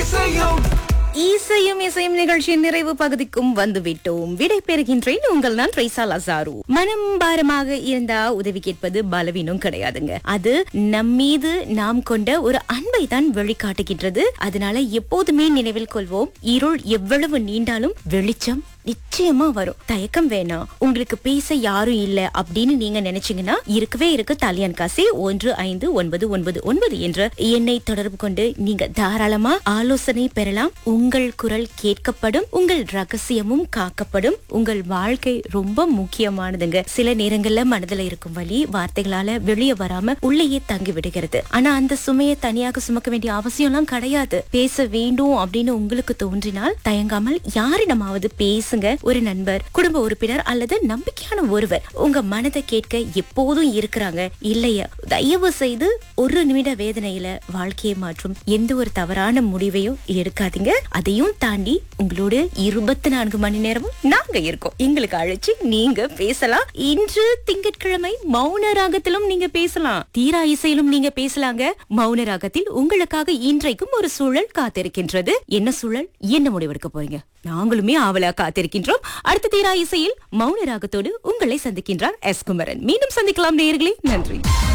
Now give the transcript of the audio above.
இசையும் இசையும் இசையும் நிகழ்ச்சியின் நிறைவு பகுதிக்கும் வந்து விட்டோம் விடை பெறுகின்றேன் உங்கள் நான் ரைசா லசாரு மனம் பாரமாக இருந்தா உதவி கேட்பது பலவீனம் கிடையாதுங்க அது நம்மீது நாம் கொண்ட ஒரு அன்பை தான் வெளிக்காட்டுகின்றது அதனால எப்போதுமே நினைவில் கொள்வோம் இருள் எவ்வளவு நீண்டாலும் வெளிச்சம் நிச்சயமா வரும் தயக்கம் வேணாம் உங்களுக்கு பேச யாரும் இல்ல அப்படின்னு நீங்க நினைச்சீங்கன்னா இருக்கவே இருக்கு தலியன் காசி ஒன்று ஐந்து ஒன்பது ஒன்பது ஒன்பது என்ற எண்ணை தொடர்பு கொண்டு நீங்க தாராளமா ஆலோசனை பெறலாம் உங்கள் குரல் கேட்கப்படும் உங்கள் ரகசியமும் காக்கப்படும் உங்கள் வாழ்க்கை ரொம்ப முக்கியமானதுங்க சில நேரங்கள்ல மனதுல இருக்கும் வலி வார்த்தைகளால வெளியே வராம உள்ளேயே தங்கி விடுகிறது ஆனா அந்த சுமையை தனியாக சுமக்க வேண்டிய அவசியம் எல்லாம் கிடையாது பேச வேண்டும் அப்படின்னு உங்களுக்கு தோன்றினால் தயங்காமல் யாரிடமாவது பேசுங்க ஒரு நண்பர் குடும்ப உறுப்பினர் அல்லது நம்பிக்கையான ஒருவர் உங்க மனதை கேட்க எப்போதும் இருக்கிறாங்க இல்லையா தயவு செய்து ஒரு நிமிட வேதனையில வாழ்க்கையை மாற்றும் எந்த ஒரு தவறான முடிவையும் எடுக்காதீங்க அதையும் தாண்டி உங்களோட இருபத்தி நான்கு மணி நேரமும் நாங்க இருக்கோம் எங்களுக்கு அழைச்சு நீங்க பேசலாம் இன்று திங்கட்கிழமை மௌன ராகத்திலும் நீங்க பேசலாம் தீரா இசையிலும் நீங்க பேசலாங்க மௌன ராகத்தில் உங்களுக்காக இன்றைக்கும் ஒரு சூழல் காத்திருக்கின்றது என்ன சூழல் என்ன முடிவெடுக்க போறீங்க நாங்களுமே ஆவலா காத்திருக்கின்றோம் அடுத்த தீரா இசையில் மௌன ராகத்தோடு உங்களை சந்திக்கின்றார் எஸ் குமரன் மீண்டும் சந்திக்கலாம் நேயர்களே நன்றி